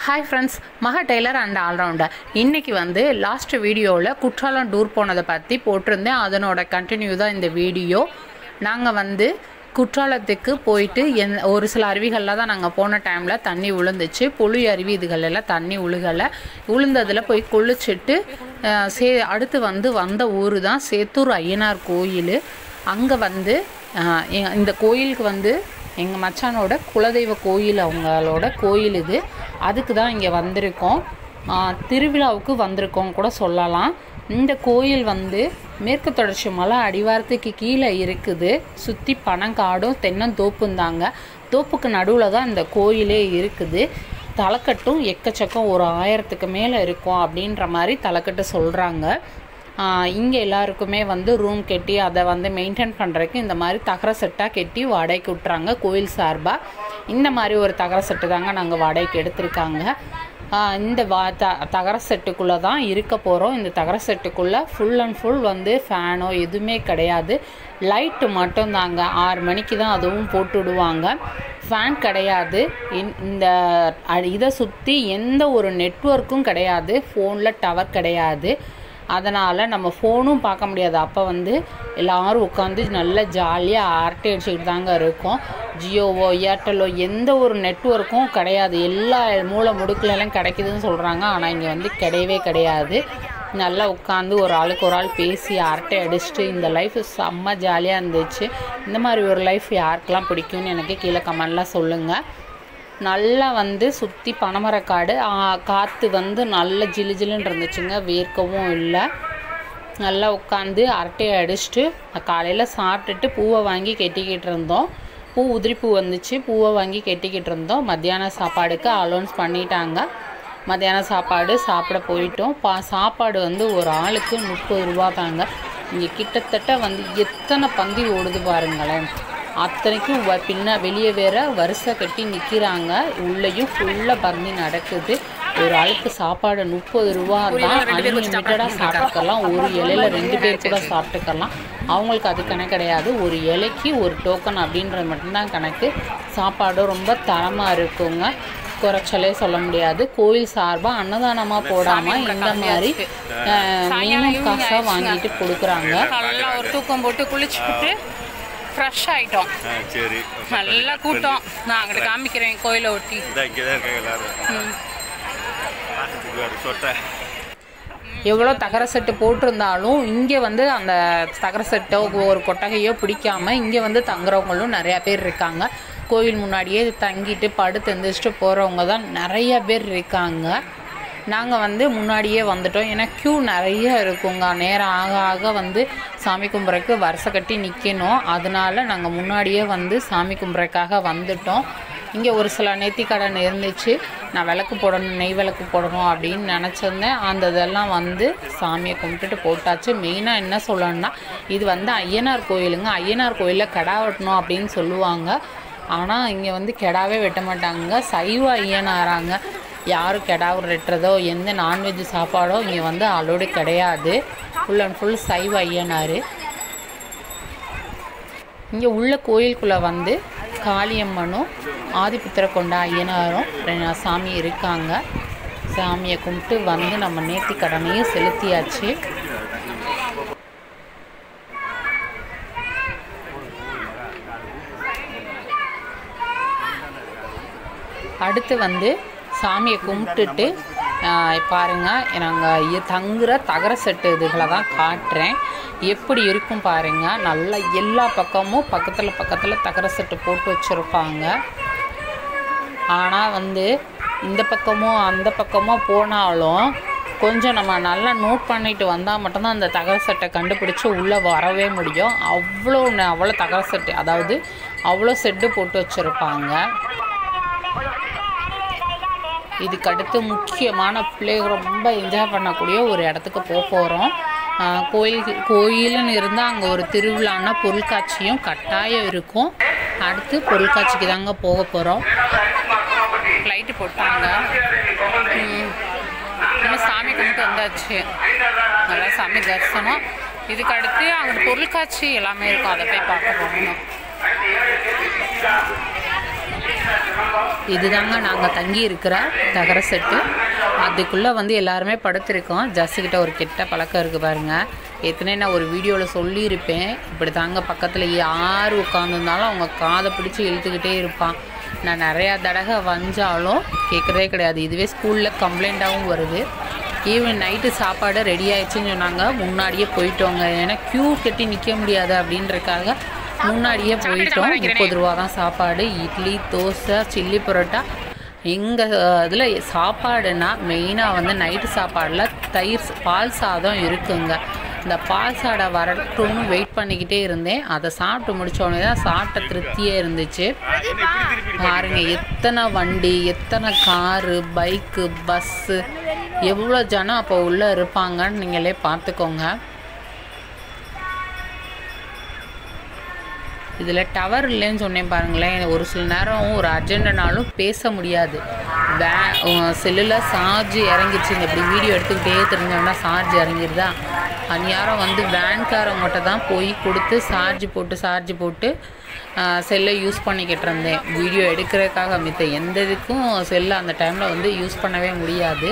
Hi friends Maha tailor and allrounder இன்னைக்கு வந்து last வீடியோவில் குற்றாலம் டூர் போனதை பற்றி போட்டிருந்தேன் அதனோட கண்டினியூ தான் இந்த வீடியோ நாங்கள் வந்து குற்றாலத்துக்கு போயிட்டு என் ஒரு சில அருவிகளில் தான் நாங்கள் போன டைமில் தண்ணி விழுந்துச்சு புளி அருவி இதுகள் எல்லாம் தண்ணி உழுகலை விழுந்ததில் போய் குளிச்சுட்டு அஹ், சே அடுத்து வந்து வந்த ஊர் தான் சேத்தூர் ஐயனார் கோயில் அங்கே வந்து அஹ், எ- இந்த கோயிலுக்கு வந்து எங்கள் மச்சானோட குலதெய்வ கோயில் அவங்களோட கோயில் இது அதுக்கு தான் இங்கே வந்திருக்கோம் ஆ, திருவிழாவுக்கு வந்திருக்கோம் கூட சொல்லலாம் இந்த கோயில் வந்து மேற்கு தொடர்ச்சி மலை அடிவாரத்துக்கு கீழே இருக்குது சுற்றி பனங்காடும் தென்னந்தோப்பும் தாங்க தோப்புக்கு நடுவில் தான் இந்த கோயிலே இருக்குது தலைக்கட்டும் எக்கச்சக்கம் ஒரு ஆயிரத்துக்கு மேலே இருக்கும் அப்படின்ற மாதிரி தலைக்கட்டு சொல்கிறாங்க இங்கே எல்லாருக்குமே வந்து ரூம் கட்டி அதை வந்து மெயின்டைன் பண்ணுறதுக்கு இந்த மாதிரி தகர செட்டாக கட்டி வாடகைக்கு விட்றாங்க கோயில் சார்பாக இந்த மாதிரி ஒரு தகர செட்டு தாங்க நாங்கள் வாடகைக்கு எடுத்திருக்காங்க ஆஹ் இந்த வா த தகர செட்டுக்குள்ளே தான் இருக்க போகிறோம் இந்த தகர செட்டுக்குள்ளே ஃபுல் அண்ட் ஃபுல் வந்து ஃபேனோ எதுவுமே கிடையாது லைட்டு மட்டும் தாங்க ஆறு மணிக்கு தான் அதுவும் போட்டு விடுவாங்க ஃபேன் கிடையாது இன்- இந்த அ- இதை சுற்றி எந்த ஒரு நெட்வொர்க்கும் கிடையாது ஃபோனில் டவர் கிடையாது அதனால் நம்ம ஃபோனும் பார்க்க முடியாது அப்போ வந்து எல்லாரும் உட்காந்து நல்லா ஜாலியாக அரட்டை அடிச்சுக்கிட்டு தாங்க இருக்கோம் ஜியோவோ ஏர்டெல்லோ எந்த ஒரு நெட்வொர்க்கும் கிடையாது எல்லா மூலை முடுக்குலலாம் கிடைக்குதுன்னு சொல்கிறாங்க ஆனால் இங்கே வந்து கிடையவே கிடையாது நல்லா உட்காந்து ஒரு ஆளுக்கு ஒரு ஆள் பேசி அரட்டை அடிச்சுட்டு இந்த லைஃப் செம்ம ஜாலியாக இருந்துச்சு இந்த மாதிரி ஒரு லைஃப் யாருக்கெல்லாம் பிடிக்கும்னு எனக்கு கீழே கமெண்ட்லாம் சொல்லுங்கள் நல்லா வந்து சுற்றி பனைமரக்காடு ஆ, காற்று வந்து நல்ல ஜிலு ஜிலுன்னு இருந்துச்சுங்க வேர்க்கவும் இல்லை நல்லா உட்காந்து அரட்டையை அடிச்சுட்டு காலையில் சாப்பிட்டுட்டு பூவை வாங்கி கெட்டிக்கிட்டு இருந்தோம் பூ உதிரி பூ வந்துச்சு பூவை வாங்கி கெட்டிக்கிட்டு இருந்தோம் மத்தியான சாப்பாடுக்கு அலௌன்ஸ் பண்ணிட்டாங்க மத்தியான சாப்பாடு சாப்பிட போயிட்டோம் பா சாப்பாடு வந்து ஒரு ஆளுக்கு முப்பது ரூபா தாங்க இங்கே கிட்டத்தட்ட வந்து எத்தனை பந்தி ஓடுது பாருங்களேன் அத்தனைக்கும் வ- பின்ன வெளியே வேற வரிசை கட்டி நிற்கிறாங்க உள்ளேயும் ஃபுல்லாக பந்தி நடக்குது ஒரு ஆளுக்கு சாப்பாடு முப்பது ரூபா தான் அன்லிமிட்டடாக சாப்பிட்டுக்கலாம் ஒரு இலையில ரெண்டு பேர் கூட சாப்பிட்டுக்கலாம் அவங்களுக்கு அது கணக்கு கிடையாது ஒரு இலைக்கு ஒரு டோக்கன் அப்படின்றது மட்டும்தான் கணக்கு சாப்பாடும் ரொம்ப தரமாக இருக்குங்க குறைச்சலே சொல்ல முடியாது கோயில் சார்பாக அன்னதானமாக போடாமல் இந்த மாதிரி மினிமம் காசாக வாங்கிட்டு கொடுக்குறாங்க நல்லா ஒரு தூக்கம் போட்டு குளிச்சுட்டு ஃப்ரெஷ் ஆயிட்டோம் ஆ சரி நல்ல கூட்டம் நான் அங்கிட்டு காமிக்கிறேன் கோயிலை ஒட்டி இந்த இங்கே தான் இருக்காங்க எல்லாரும் பார்க்கறதுக்கு ஒரு சொட்டை எவ்வளோ தகர செட்டு போட்டிருந்தாலும் இங்கே வந்து அந்த தகர செட்டோ ஒரு கொட்டகையோ பிடிக்காம இங்கே வந்து தங்குறவங்களும் நிறையா பேர் இருக்காங்க கோயில் முன்னாடியே தங்கிட்டு படுத்து எந்திரிச்சிட்டு போகிறவங்க தான் நிறைய பேர் இருக்காங்க நாங்கள் வந்து முன்னாடியே வந்துட்டோம் ஏன்னா க்யூ நிறைய இருக்குங்க நேரம் ஆக ஆக வந்து சாமி கும்பிட்றதுக்கு வரிசை கட்டி நிற்கணும் அதனால நாங்கள் முன்னாடியே வந்து சாமி கும்பிட்றதுக்காக வந்துட்டோம் இங்கே ஒரு சில நேர்த்திக்கடன் இருந்துச்சு நான் விளக்கு போடணும் நெய் விளக்கு போடணும் அப்படின்னு நினச்சிருந்தேன் அந்த இதெல்லாம் வந்து சாமியை கும்பிட்டுட்டு போட்டாச்சு மெயினாக என்ன சொல்லணும்னா இது வந்து ஐயனார் கோயிலுங்க ஐயனார் கோயிலில் கடா வெட்டணும் அப்படின்னு சொல்லுவாங்க ஆனால் இங்கே வந்து கெடாவே வெட்ட மாட்டாங்க சைவ ஐயனாராங்க யாரும் கெடாவை வெட்டுறதோ எந்த நான்வெஜ் சாப்பாடோ இங்கே வந்து அலோடு கிடையாது ஃபுல் அண்ட் ஃபுல் சைவ ஐயனார் இங்கே உள்ள கோயிலுக்குள்ளே வந்து காளியம்மனும் ஆதிபுத்திர கொண்ட ஐயனாரும் ரெண்டு சாமி இருக்காங்க சாமியை கும்பிட்டு வந்து நம்ம நேர்த்தி கடனையும் செலுத்தியாச்சு அடுத்து வந்து சாமியை கும்பிட்டுட்டு ஆஹ், பாருங்க நாங்கள் தங்குற தகர செட்டு இதுகளை தான் காட்டுறேன் எப்படி இருக்கும் பாருங்க நல்லா எல்லா பக்கமும் பக்கத்தில் பக்கத்தில் தகர செட்டு போட்டு வச்சுருப்பாங்க ஆனால் வந்து இந்த பக்கமும் அந்த பக்கமும் போனாலும் கொஞ்சம் நம்ம நல்லா நோட் பண்ணிட்டு வந்தால் மட்டும்தான் அந்த தகர செட்டை கண்டுபிடிச்சி உள்ளே வரவே முடியும் அவ்வளோ ந- அவ்வளோ தகர செட்டு அதாவது அவ்வளோ செட்டு போட்டு வச்சுருப்பாங்க இதுக்கு அடுத்து முக்கியமான பிள்ளைங்க ரொம்ப என்ஜாய் பண்ணக்கூடிய ஒரு இடத்துக்கு போக போகிறோம் கோயில் கோயிலுன்னு இருந்தால் அங்கே ஒரு திருவிழான்னா பொருட்காட்சியும் கட்டாயம் இருக்கும் அடுத்து பொருட்காட்சிக்கு தாங்க போக போகிறோம் லைட்டு போட்டாங்க ம். இன்னும் சாமி கும்பிட்டு வந்தாச்சு நல்லா சாமி தரிசனம் இதுக்கு அடுத்து அங்கே பொருட்காட்சி எல்லாமே இருக்கும் அதை போய் பார்க்க போகணும் இதுதாங்க நாங்கள் தங்கி இருக்கிற தகர செட்டு அதுக்குள்ளே வந்து எல்லாருமே படுத்திருக்கோம் ஜஸ்ஸுக்கிட்ட ஒரு கெட்ட பழக்கம் இருக்குது பாருங்கள் ஏற்கனவே நான் ஒரு வீடியோவில் சொல்லியிருப்பேன் இப்படி தாங்க பக்கத்தில் யார் உட்காந்துருந்தாலும் அவங்க காதை பிடிச்சி இழுத்துக்கிட்டே இருப்பான் நான் நிறையா தடவை வந்தாலும் கேட்குறதே கிடையாது இதுவே ஸ்கூலில் கம்ப்ளைண்ட்டாகவும் வருது ஈவினிங் நைட்டு சாப்பாடு ரெடி ஆயிடுச்சுன்னு சொன்னாங்க முன்னாடியே போயிட்டோங்க ஏன்னா க்யூ கட்டி நிற்க முடியாது அப்படின்றக்காக முன்னாடியே போயிட்டோம் முப்பது ரூபா தான் சாப்பாடு இட்லி தோசை சில்லி பரோட்டா எங்கள் இதில் சாப்பாடுனா மெயினாக வந்து நைட்டு சாப்பாடில் தயிர் ச- பால் சாதம் இருக்குங்க இந்த பால் சாதம் வரட்டும்னு வெயிட் பண்ணிக்கிட்டே இருந்தேன் அதை சாப்பிட்டு முடிச்ச உடனே தான் சாப்பிட்ட திருப்தியே இருந்துச்சு பாருங்க எத்தனை வண்டி எத்தனை காரு பைக்கு பஸ்ஸு எவ்வளோ ஜனம் அப்போ உள்ளே இருப்பாங்கன்னு நீங்களே பார்த்துக்கோங்க இதில் டவர் இல்லைன்னு சொன்னேன் பாருங்களேன் ஒரு சில நேரம் ஒரு அர்ஜென்ட்னாலும் பேச முடியாது வே செல்லில் சார்ஜ் இறங்கிடுச்சுங்க இப்படி வீடியோ எடுத்துக்கிட்டே தெரிஞ்சோம்னா சார்ஜ் இறங்கிடுதா அந்நேரம் வந்து வேன்காரவங்ககிட்ட தான் போய் கொடுத்து சார்ஜ் போட்டு சார்ஜ் போட்டு செல்லை யூஸ் பண்ணிக்கிட்டு இருந்தேன் வீடியோ எடுக்கிறதுக்காக மித்த எந்த இதுக்கும் செல்லை அந்த டைமில் வந்து யூஸ் பண்ணவே முடியாது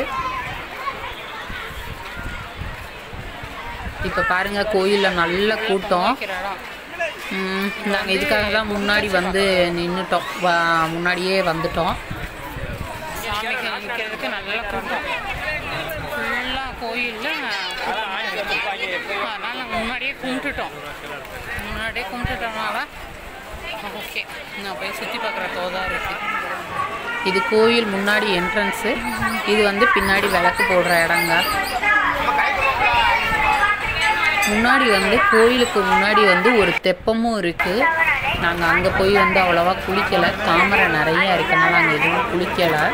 இப்போ பாருங்கள் கோயிலில் நல்ல கூட்டம் நாங்கள் இதுக்காக தான் முன்னாடி வந்து நின்றுட்டோம் முன்னாடியே வந்துட்டோம் சாமிக்கு நிற்கிறதுக்கு நல்ல கூட்டம் ஃபுல்லாக கோயிலில் கூட்டமாக இருக்கு அதனால் நாங்கள் முன்னாடியே கும்பிட்டுட்டோம் முன்னாடியே கும்பிட்டுட்டோம்னால ஓகே நான் போய் சுற்றி பார்க்குற தோதாக இருக்குது இது கோயில் முன்னாடி என்ட்ரன்ஸு இது வந்து பின்னாடி விளக்கு போடுற இடங்க முன்னாடி வந்து கோயிலுக்கு முன்னாடி வந்து ஒரு தெப்பமும் இருக்குது நாங்கள் அங்கே போய் வந்து அவ்வளோவா குளிக்கலை தாமரை நிறைய இருக்கனால அங்கே எதுவும் குளிக்கலை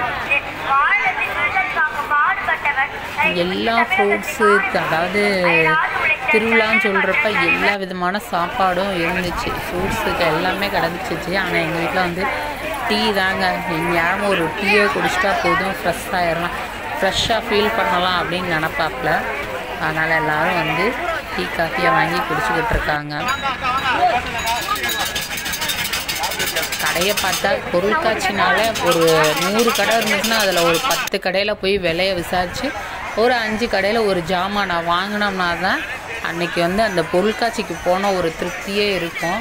எல்லா ஃப்ரூட்ஸு அதாவது திருவிழான்னு சொல்கிறப்ப எல்லா விதமான சாப்பாடும் இருந்துச்சு ஃப்ரூட்ஸுக்கு எல்லாமே கிடந்துச்சு ஆனால் எங்கள் வீட்டில் வந்து டீ தாங்க எங்கேயாரும் ஒரு டீயை குடிச்சிட்டா போதும் ஃப்ரெஷ் ஆயிடலாம் ஃப்ரெஷ்ஷாக ஃபீல் பண்ணலாம் அப்படின்னு நினப்பாப்புல அதனால் எல்லாரும் வந்து டீ காஃபியை வாங்கி குடிச்சிக்கிட்டு இருக்காங்க கடையை பார்த்தா பொருட்காட்சினால ஒரு நூறு கடை இருந்துச்சுன்னா அதில் ஒரு பத்து கடையில் போய் விலையை விசாரித்து ஒரு அஞ்சு கடையில் ஒரு ஜாமான் நான் வாங்கினோம்னா தான் அன்னைக்கு வந்து அந்த பொருட்காட்சிக்கு போன ஒரு திருப்தியே இருக்கும்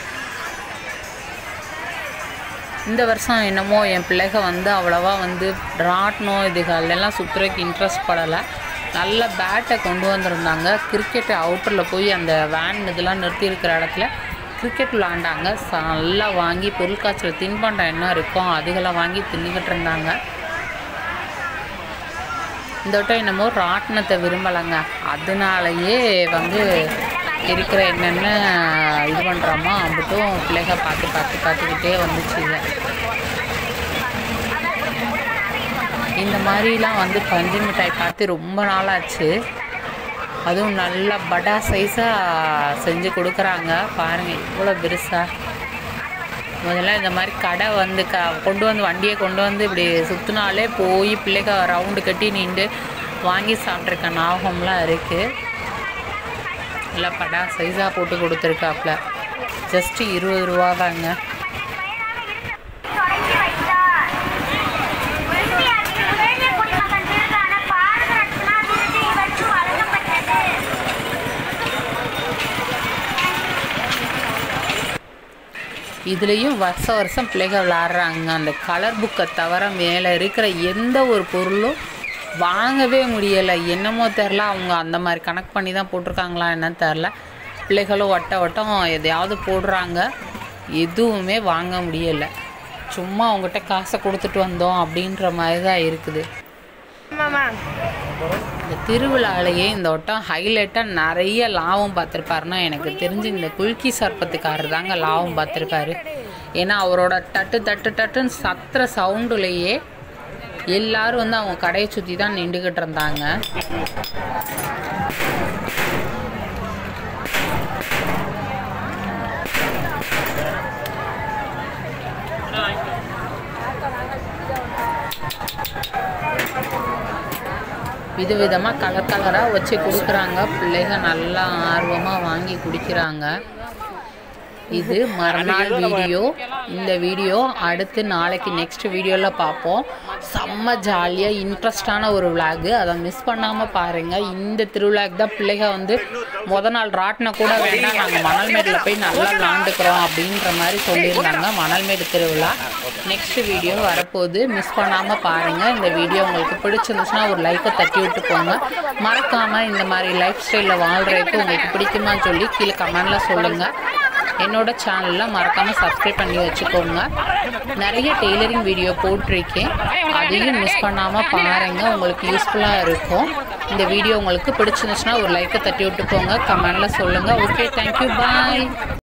இந்த வருஷம் என்னமோ என் பிள்ளைக வந்து அவ்வளோவா வந்து ராட்டினம் இதுகள் எல்லாம் சுற்றுறதுக்கு இன்ட்ரெஸ்ட் படலை நல்ல பேட்டை கொண்டு வந்திருந்தாங்க கிரிக்கெட் அவுட்டரில் போய் அந்த வேன் இதெல்லாம் நிறுத்தி இருக்கிற இடத்துல கிரிக்கெட் விளாண்டாங்க ச- நல்லா வாங்கி பொருட்காட்சியில் தின்பண்டம் என்ன இருக்கோ அதுகளை வாங்கி தின்னுக்கிட்டு இருந்தாங்க இந்த வட்டம் என்னமோ ராட்டினத்தை விரும்பலைங்க அதனாலயே வந்து இருக்கிற என்னென்ன இது பண்ணுறோமோ அம்பிட்டும் பிள்ளைக பார்த்து பார்த்து பார்த்துக்கிட்டே வந்துச்சுங்க இந்த மாதிரிலாம் வந்து பஞ்சு மிட்டாய் பார்த்து ரொம்ப நாளாச்சு அதுவும் நல்லா படா சைஸாக செஞ்சு கொடுக்குறாங்க பாருங்கள் இவ்வளோ பெருசாக முதல்ல இந்த மாதிரி கடை வந்து க கொண்டு வந்து வண்டியை கொண்டு வந்து இப்படி சுற்றினாலே போய் பிள்ளைக ரவுண்டு கட்டி நின்று வாங்கி சாப்பிட்ருக்க ஞாபகம்லாம் இருக்குது நல்லா படா சைஸாக போட்டு கொடுத்துருக்காப்புல ஜஸ்ட்டு இருபது ரூபா தாங்க தொடங்கி வைத்தார் உறுதியாக இளைஞர் குடிமகன் விருதான பாரத ரத்னா விருது இவருக்கு வழங்கப்பட்டது இதுலேயும் வருஷம் வருஷம் பிள்ளைகள் விளாட்றாங்க அந்த கலர் புக்கை தவிர மேலே இருக்கிற எந்த ஒரு பொருளும் வாங்கவே முடியலை என்னமோ தெரில அவங்க அந்த மாதிரி கணக்கு பண்ணி தான் போட்டிருக்காங்களா என்னன்னு தெரில பிள்ளைகளும் வட்ட வட்டம் எதையாவது போடுறாங்க எதுவுமே வாங்க முடியலை சும்மா அவங்ககிட்ட காசை கொடுத்துட்டு வந்தோம் அப்படின்ற மாதிரி தான் இருக்குது இந்த திருவிழாலேயே இந்த வட்டம் ஹைலைட்டாக நிறைய லாபம் பார்த்துருப்பாருன்னா எனக்கு தெரிஞ்சு இந்த குல்கி சர்பத்துக்காரர் தாங்க லாபம் பார்த்துருப்பாரு ஏன்னா அவரோட தட்டு தட்டு தட்டுன்னு சத்துற சவுண்டுலேயே எல்லாரும் வந்து அவங்க கடையை சுற்றி தான் நின்றுக்கிட்டு இருந்தாங்க விதவிதமாக கலர் கலராக வச்சு கொடுக்குறாங்க பிள்ளைங்க நல்லா ஆர்வமாக வாங்கி குடிக்கிறாங்க இது மறுநாள் வீடியோ இந்த வீடியோ அடுத்து நாளைக்கு நெக்ஸ்ட் வீடியோவில் பார்ப்போம் செம்ம ஜாலியாக இன்ட்ரெஸ்டான ஒரு விளாகு அதை மிஸ் பண்ணாமல் பாருங்கள் இந்த திருவிழாக்கு தான் பிள்ளைக வந்து முத நாள் ராட்டினம் கூட வேண்டாம் நாங்கள் மணல்மேடில் போய் நல்லா விளாண்டுக்கிறோம் அப்படின்ற மாதிரி சொல்லியிருந்தாங்க மணல்மேடு திருவிழா நெக்ஸ்ட் வீடியோ வரப்போகுது மிஸ் பண்ணாமல் பாருங்கள் இந்த வீடியோ உங்களுக்கு பிடிச்சிருந்துச்சுன்னா ஒரு லைக்கை தட்டி விட்டு போங்க மறக்காமல் இந்த மாதிரி லைஃப் ஸ்டைலில் வாழ்கிறதுக்கு உங்களுக்கு பிடிக்குமான்னு சொல்லி கீழே கமெண்டில் சொல்லுங்கள் என்னோட சேனலில் மறக்காமல் சப்ஸ்கிரைப் பண்ணி வச்சுக்கோங்க நிறைய டெய்லரிங் வீடியோ போட்டிருக்கேன் அதையும் மிஸ் பண்ணாமல் பாருங்கள் உங்களுக்கு யூஸ்ஃபுல்லாக இருக்கும் இந்த வீடியோ உங்களுக்கு பிடிச்சிருந்துச்சுன்னா ஒரு லைக்கை தட்டி விட்டு போங்க கமெண்டில் சொல்லுங்கள் ஓகே தேங்க்யூ பாய்